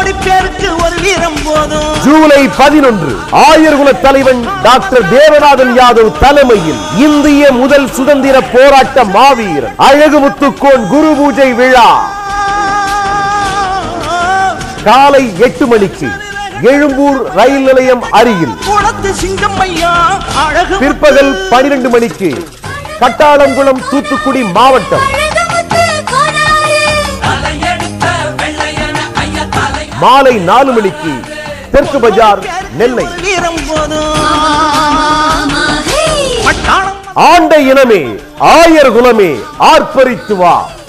கோடி பேருக்கு ஒரு வீரம் போதும் ஜூலை பதினொன்று ஆயர்குல தலைவன் டாக்டர் தேவநாதன் யாதவ் தலைமையில் இந்திய முதல் சுதந்திர போராட்ட மாவீரன் அழகுமுத்துக்கோன் குரு பூஜை விழா காலை எட்டு மணிக்கு எழும்பூர் ரயில் நிலையம் அருகில் குளத்து சிங்கம் ஐயா அழகு பிற்பகல் பனிரெண்டு மணிக்கு கட்டாளங்குளம் தூத்துக்குடி மாவட்டம் மாலை நாலு மணிக்கு தெற்கு பஜார் நெல்லை ஒரு வீரம் போதும் பட்டாளம் ஆண்ட இனமே ஆயர் குலமே ஆர்ப்பரித்து வா